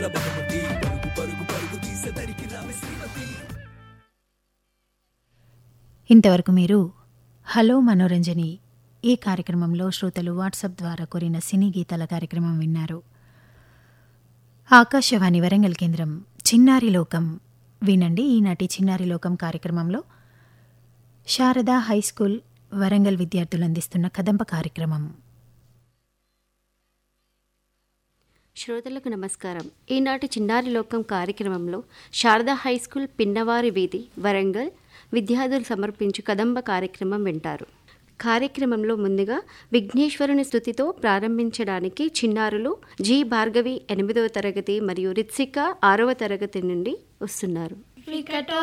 బహుమతి పరుగు పరుగు పరుగు తీసేదరికి రావే శ్రీమతి ఇంతవరకు మీరు హలో మనోరంజని ఈ కార్యక్రమంలో శ్రోతలు వాట్సాప్ ద్వారా కోరిన సినీ గీతాల కార్యక్రమం విన్నారు ఆకాశవాణి వరంగల్ కేంద్రం చిన్నారి లోకం వినండి ఈనాటి చిన్నారి లోకం కార్యక్రమంలో శారదా హైస్కూల్ వరంగల్ విద్యార్థులు అందిస్తున్న కదంబ కార్యక్రమం శ్రోతలకు నమస్కారం ఈనాటి చిన్నారి లోకం కార్యక్రమంలో శారదా హై స్కూల్ పిన్నవారి వీధి వరంగల్ విద్యార్థులు సమర్పించు కదంబ కార్యక్రమం వింటారు కార్యక్రమంలో ముందుగా విఘ్నేశ్వరుని స్థుతితో ప్రారంభించడానికి చిన్నారులు జి భార్గవి ఎనిమిదవ తరగతి మరియు రిత్సిక ఆరవ తరగతి నుండి వస్తున్నారు వికటో